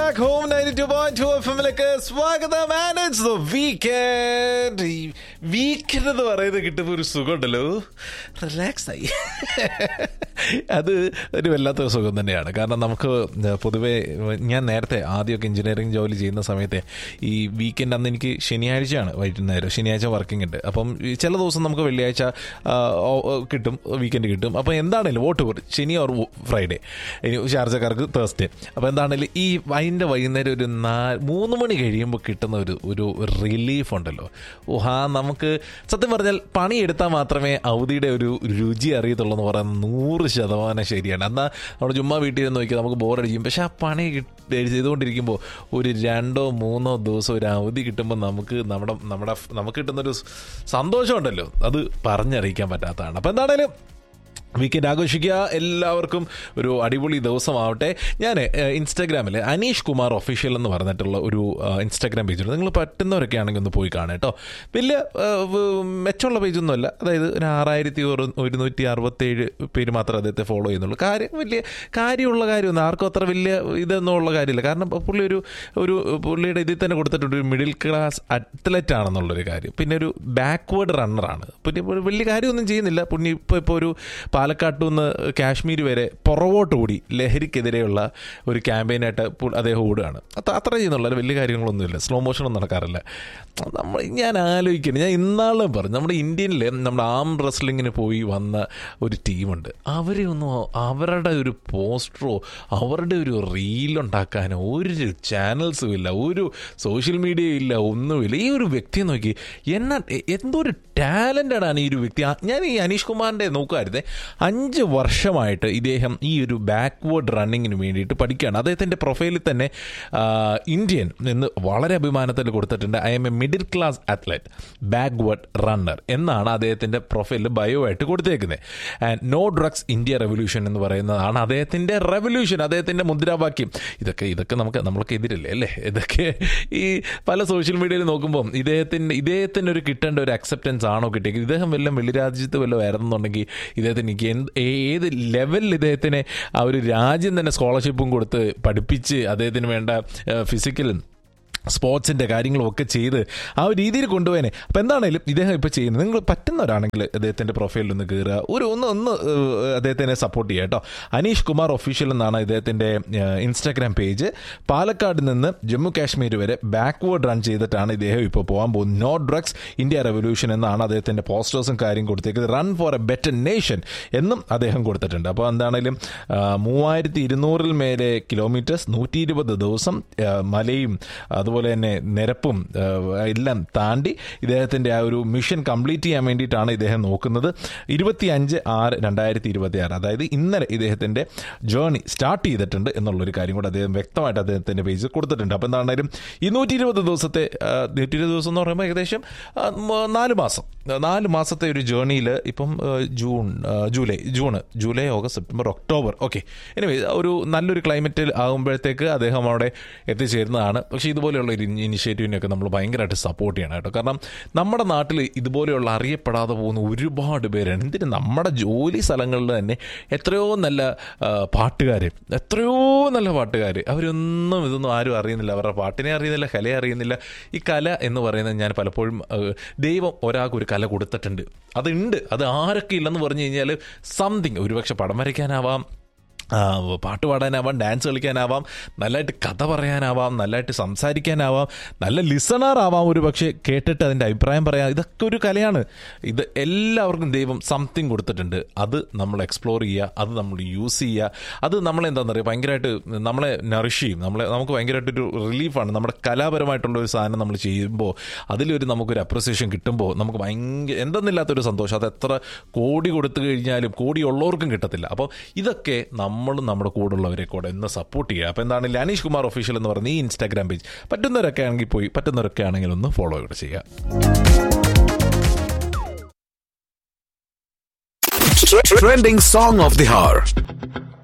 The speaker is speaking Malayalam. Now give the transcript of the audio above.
Back home ninety two point two F എമ്മിലേക്ക് സ്വാഗതം ആൻഡ് ഇറ്റ്സ് ദ വീക്കെൻഡ് ഈ വീക്കെൻഡ് എന്ന് പറയുന്നത് കിട്ടുമ്പോൾ ഒരു സുഖമുണ്ടല്ലോ റിലാക്സ് ആയി അത് ഒരു വല്ലാത്തൊരു സുഖം തന്നെയാണ് കാരണം നമുക്ക് പൊതുവേ ഞാൻ നേരത്തെ ആദ്യമൊക്കെ എഞ്ചിനീയറിംഗ് ജോലി ചെയ്യുന്ന സമയത്ത് ഈ വീക്കെൻഡ് അന്ന് എനിക്ക് ശനിയാഴ്ചയാണ് വൈകുന്നേരം ശനിയാഴ്ച വർക്കിംഗ് ഉണ്ട് അപ്പം ഈ ചില ദിവസം നമുക്ക് വെള്ളിയാഴ്ച ആ, ഓ- ഓ, കിട്ടും വീക്കെൻഡ് കിട്ടും അപ്പം എന്താണേലും വോട്ട് പോർ ശനി ഓർ ഫ്രൈഡേ ഇനി ഷാർജക്കാർക്ക് തേഴ്സ്ഡേ അപ്പോൾ എന്താണേലും ഈ അതിൻ്റെ വൈകുന്നേരം ഒരു നാ മൂന്ന് മണി കഴിയുമ്പോൾ കിട്ടുന്ന ഒരു ഒരു റിലീഫ് ഉണ്ടല്ലോ ഓ ആ നമുക്ക് സത്യം പറഞ്ഞാൽ പണിയെടുത്താൽ മാത്രമേ അവധിയുടെ ഒരു രുചി അറിയത്തുള്ളൂ എന്ന് പറയുന്നത് നൂറ് ശതമാനം ശരിയാണ് എന്നാൽ നമ്മൾ ചുമ്മാ വീട്ടിൽ നിന്ന് നോക്കി നമുക്ക് ബോറടിക്കും പക്ഷെ ആ പണി കിട്ടി ചെയ്തുകൊണ്ടിരിക്കുമ്പോൾ ഒരു രണ്ടോ മൂന്നോ ദിവസം ഒരു അവധി കിട്ടുമ്പോൾ നമുക്ക് നമ്മുടെ നമ്മുടെ നമുക്ക് കിട്ടുന്നൊരു സന്തോഷമുണ്ടല്ലോ അത് പറഞ്ഞറിയിക്കാൻ പറ്റാത്തതാണ് അപ്പോൾ എന്താണേലും വീക്കെൻഡ് ആഘോഷിക്കുക എല്ലാവർക്കും ഒരു അടിപൊളി ദിവസമാവട്ടെ ഞാൻ ഇൻസ്റ്റാഗ്രാമിൽ അനീഷ് കുമാർ ഒഫീഷ്യൽ എന്ന് പറഞ്ഞിട്ടുള്ള ഒരു ആ, ഇൻസ്റ്റാഗ്രാം പേജുണ്ട് നിങ്ങൾ പറ്റുന്നവരൊക്കെ ആണെങ്കിൽ ഒന്ന് പോയി കാണാം കേട്ടോ വലിയ ആ, വ്- മെച്ചമുള്ള പേജൊന്നുമല്ല അതായത് ഒരു ആറായിരത്തി ഒരു ഒരുന്നൂറ്റി അറുപത്തേഴ് പേര് മാത്രമേ അദ്ദേഹത്തെ ഫോളോ ചെയ്യുന്നുള്ളൂ കാര്യം വലിയ കാര്യമുള്ള കാര്യമൊന്നും ആർക്കും അത്ര വലിയ ഇതൊന്നുമുള്ള കാര്യമില്ല കാരണം പുള്ളി ഒരു ഒരു പുള്ളിയുടെ ഇതിൽ തന്നെ കൊടുത്തിട്ടുണ്ട് ഒരു മിഡിൽ ക്ലാസ് അത്ലറ്റ് ആണെന്നുള്ളൊരു കാര്യം പിന്നെ ഒരു ബാക്ക്വേർഡ് റണ്ണറാണ് പിന്നെ ഇപ്പോൾ വലിയ കാര്യമൊന്നും ചെയ്യുന്നില്ല പുണ്ണി ഇപ്പോൾ ഇപ്പോൾ ഒരു പാലക്കാട്ടു നിന്ന് കാശ്മീർ വരെ പുറകോട്ട് ഓടി ലഹരിക്കെതിരെയുള്ള ഒരു ക്യാമ്പയിനായിട്ട് പു- അദ്ദേഹം ഓടുകയാണ് അത്ര അത്ര ചെയ്യുന്നുള്ള വലിയ കാര്യങ്ങളൊന്നുമില്ല സ്ലോ മോഷനൊന്നും നടക്കാറില്ല നമ്മൾ ഞാൻ ആലോചിക്കുന്നത് ഞാൻ ഇന്നാളും പറഞ്ഞു നമ്മുടെ ഇന്ത്യയിൽ നമ്മുടെ ആം റെസ്ലിങ്ങിന് പോയി വന്ന ഒരു ടീമുണ്ട് അവരെ ഒന്നും അവരുടെ ഒരു പോസ്റ്ററോ അവരുടെ ഒരു റീലുണ്ടാക്കാനോ ഒരു ചാനൽസും ഇല്ല ഒരു സോഷ്യൽ മീഡിയ ഇല്ല ഒന്നുമില്ല ഈ ഒരു വ്യക്തിയെ നോക്കി എന്നാ എ- എന്തോ ഒരു ടാലൻ്റഡ് ആണ് ഈ ഒരു വ്യക്തി ആ- ഞാൻ ഈ അനീഷ് കുമാറിൻ്റെ നോക്കുമായിരുന്നേ അഞ്ച് വർഷമായിട്ട് ഇദ്ദേഹം ഈ ഒരു ബാക്ക്വേർഡ് റണ്ണിങ്ങിന് വേണ്ടിയിട്ട് പഠിക്കുകയാണ് അദ്ദേഹത്തിൻ്റെ പ്രൊഫൈലിൽ തന്നെ ആ, ഇന്ത്യൻ എന്ന് വളരെ അഭിമാനത്തിൽ കൊടുത്തിട്ടുണ്ട് I'm a middle class athlete backward runner എന്നാണ് അദ്ദേഹത്തിൻ്റെ പ്രൊഫൈലിൽ ബയോ ആയിട്ട് കൊടുത്തേക്കുന്നത് and no drugs India revolution എന്ന് പറയുന്നതാണ് അദ്ദേഹത്തിൻ്റെ റെവല്യൂഷൻ അദ്ദേഹത്തിൻ്റെ മുദ്രാവാക്യം ഇതൊക്കെ ഇതൊക്കെ നമുക്ക് നമ്മൾക്ക് എതിരല്ലേ അല്ലേ ഇതൊക്കെ ഈ പല സോഷ്യൽ മീഡിയയിൽ നോക്കുമ്പോൾ ഇദ്ദേഹത്തിൻ്റെ ഇദ്ദേഹത്തിന് ഒരു കിട്ടേണ്ട ഒരു അക്സെപ്റ്റൻസ് ആണോ കിട്ടിയത് ഇദ്ദേഹം വല്ലതും വെള്ളി രാജ്യത്ത് വല്ലതും ആയിരുന്നുണ്ടെങ്കിൽ ഇദ്ദേഹത്തിന് എനിക്ക് എന്ത് ഏത് ലെവലിൽ ഇദ്ദേഹത്തിന് ആ ഒരു രാജ്യം തന്നെ സ്കോളർഷിപ്പും കൊടുത്ത് പഠിപ്പിച്ച് അദ്ദേഹത്തിന് വേണ്ട ഫിസിക്കലും സ്പോർട്സിൻ്റെ കാര്യങ്ങളും ഒക്കെ ചെയ്ത് ആ ഒരു രീതിയിൽ കൊണ്ടുപോയനെ അപ്പോൾ എന്താണേലും ഇദ്ദേഹം ഇപ്പോൾ ചെയ്യുന്നത് നിങ്ങൾ പറ്റുന്നവരാണെങ്കിൽ അദ്ദേഹത്തിൻ്റെ പ്രൊഫൈലിൽ ഒന്ന് കയറുക ഒരു ഒന്ന് ഒന്ന് ഏഹ്, അദ്ദേഹത്തിനെ സപ്പോർട്ട് ചെയ്യുക കേട്ടോ അനീഷ് കുമാർ ഒഫീഷ്യൽ എന്നാണ് ഇദ്ദേഹത്തിൻ്റെ ഇൻസ്റ്റാഗ്രാം പേജ് പാലക്കാട് നിന്ന് ജമ്മു കാശ്മീർ വരെ ബാക്ക്വേർഡ് റൺ ചെയ്തിട്ടാണ് ഇദ്ദേഹം ഇപ്പോൾ പോകാൻ പോകുന്നത് നോ ഡ്രഗ്സ് ഇന്ത്യ റെവല്യൂഷൻ എന്നാണ് അദ്ദേഹത്തിൻ്റെ പോസ്റ്റേഴ്സും കാര്യം കൊടുത്തേക്കുന്നത് run for a better nation എന്നും അദ്ദേഹം കൊടുത്തിട്ടുണ്ട് അപ്പോൾ എന്താണേലും മൂവായിരത്തി ഇരുന്നൂറിൽ മേലെ കിലോമീറ്റേഴ്സ് നൂറ്റി ഇരുപത് ദിവസം ആ, മലയും അതുപോലെ തന്നെ നിരപ്പും ആ, എല്ലാം താണ്ടി ഇദ്ദേഹത്തിൻ്റെ ആ ഒരു മിഷൻ കംപ്ലീറ്റ് ചെയ്യാൻ വേണ്ടിയിട്ടാണ് ഇദ്ദേഹം നോക്കുന്നത് ഇരുപത്തി അഞ്ച് ആറ് രണ്ടായിരത്തി ഇരുപത്തി ആറ് അതായത് ഇന്നലെ ഇദ്ദേഹത്തിൻ്റെ ജേർണി സ്റ്റാർട്ട് ചെയ്തിട്ടുണ്ട് എന്നുള്ളൊരു കാര്യം കൂടെ അദ്ദേഹം വ്യക്തമായിട്ട് അദ്ദേഹത്തിൻ്റെ പേജിൽ കൊടുത്തിട്ടുണ്ട് അപ്പോൾ എന്താണേലും ഈ നൂറ്റി ഇരുപത് ദിവസത്തെ നൂറ്റി ഇരുപത് ദിവസം എന്ന് പറയുമ്പോൾ ഏകദേശം ആ, മ- നാല് മാസം നാല് മാസത്തെ ഒരു ജേർണിയിൽ ഇപ്പം ആ, ജൂൺ ആ, July June July August September October okay anyway ഒരു നല്ലൊരു ക്ലൈമറ്റിൽ ആകുമ്പോഴത്തേക്ക് അദ്ദേഹം അവിടെ എത്തിച്ചേരുന്നതാണ് പക്ഷേ ഇതുപോലെയുള്ള ഒരു ഇനിഷ്യേറ്റീവിനെയൊക്കെ നമ്മൾ ഭയങ്കരമായിട്ട് സപ്പോർട്ട് ചെയ്യണം കേട്ടോ കാരണം നമ്മുടെ നാട്ടിൽ ഇതുപോലെയുള്ള അറിയപ്പെടാതെ പോകുന്ന ഒരുപാട് പേരാണ് എന്തിന് നമ്മുടെ ജോലി സ്ഥലങ്ങളിൽ തന്നെ എത്രയോ നല്ല പാട്ടുകാർ എത്രയോ നല്ല പാട്ടുകാർ അവരൊന്നും ഇതൊന്നും ആരും അറിയുന്നില്ല അവരുടെ പാട്ടിനെ അറിയുന്നില്ല കലയെ അറിയുന്നില്ല ഈ കല എന്ന് പറയുന്നത് ഞാൻ പലപ്പോഴും ആ, ദൈവം ഒരാൾക്ക് ഒരു കല കൊടുത്തിട്ടുണ്ട് അതുണ്ട് അത് ആരൊക്കെ ഇല്ലെന്ന് പറഞ്ഞു കഴിഞ്ഞാൽ സംതിങ് ഒരുപക്ഷെ പടം വരയ്ക്കാനാവാം ആ, പാട്ട് പാടാനാവാം ഡാൻസ് കളിക്കാനാവാം നല്ലതായിട്ട് കഥ പറയാനാവാം നല്ലതായിട്ട് സംസാരിക്കാനാവാം നല്ല ലിസണർ ആവാം ഒരു പക്ഷേ കേട്ടിട്ട് അതിൻ്റെ അഭിപ്രായം പറയാം ഇതൊക്കെ ഒരു കലയാണ് ഇത് എല്ലാവർക്കും ദൈവം സംതിങ് കൊടുത്തിട്ടുണ്ട് അത് നമ്മൾ എക്സ്പ്ലോർ ചെയ്യുക അത് നമ്മൾ യൂസ് ചെയ്യുക അത് നമ്മളെന്താണെന്ന് പറയുക ഭയങ്കരമായിട്ട് നമ്മളെ നറിഷ് ചെയ്യും നമ്മളെ നമുക്ക് ഭയങ്കരമായിട്ടൊരു റിലീഫാണ് നമ്മുടെ കലാപരമായിട്ടുള്ള ഒരു സാധനം നമ്മൾ ചെയ്യുമ്പോൾ അതിലൊരു നമുക്കൊരു അപ്രിസിയേഷൻ കിട്ടുമ്പോൾ നമുക്ക് ഭയങ്കര എന്തെന്നില്ലാത്തൊരു സന്തോഷം അത് എത്ര കോടി കൊടുത്തു കഴിഞ്ഞാലും കോടി ഉള്ളവർക്കും കിട്ടത്തില്ല അപ്പോൾ ഇതൊക്കെ നമ്മളും നമ്മുടെ കൂടെയുള്ളവരെ കൂടെ ഒന്ന് സപ്പോർട്ട് ചെയ്യുക അപ്പോൾ എന്താണ് അനീഷ് കുമാർ ഒഫീഷ്യൽ എന്ന് പറയുന്ന ഈ ഇൻസ്റ്റാഗ്രാം പേജ് പറ്റുന്നവരൊക്കെ ആണെങ്കിൽ പോയി പറ്റുന്നവരൊക്കെ ആണെങ്കിൽ ഒന്ന് ഫോളോ കൂടെ ചെയ്യുക Trending song of the hour.